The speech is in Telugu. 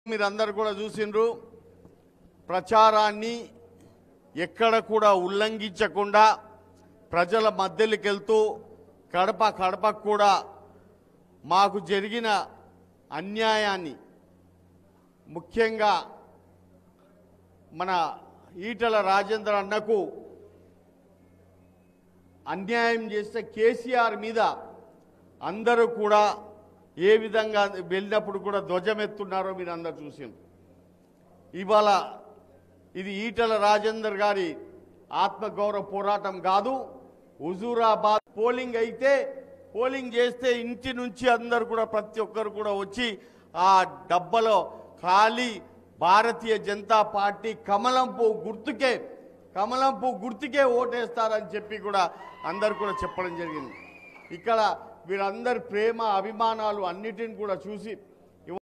మీరందరూ కూడా చూసిండ్రు ప్రచారాన్ని ఎక్కడ కూడా ఉల్లంఘించకుండా ప్రజల మధ్యలోకి వెళ్తూ కడప కడపకు కూడా మాకు జరిగిన అన్యాయాన్ని ముఖ్యంగా మన ఈటల రాజేంద్ర అన్నకు అన్యాయం చేస్తే కేసీఆర్ మీద అందరూ కూడా ఏ విధంగా వెళ్ళినప్పుడు కూడా ధ్వజమెత్తున్నారో మీరు అందరు చూసిండ్రు ఇవాళ ఇది ఈటల రాజేందర్ గారి ఆత్మగౌరవ పోరాటం కాదు హుజూరాబాద్ పోలింగ్ అయితే పోలింగ్ చేస్తే ఇంటి నుంచి అందరు కూడా ప్రతి ఒక్కరు కూడా వచ్చి ఆ డబ్బలో ఖాళీ భారతీయ జనతా పార్టీ కమలం పువ్వు గుర్తుకే కమలం పువ్వు గుర్తుకే ఓటేస్తారని చెప్పి కూడా అందరు కూడా చెప్పడం జరిగింది ఇక్కడ వీరందరి ప్రేమ అభిమానాలు అన్నిటిని కూడా చూసి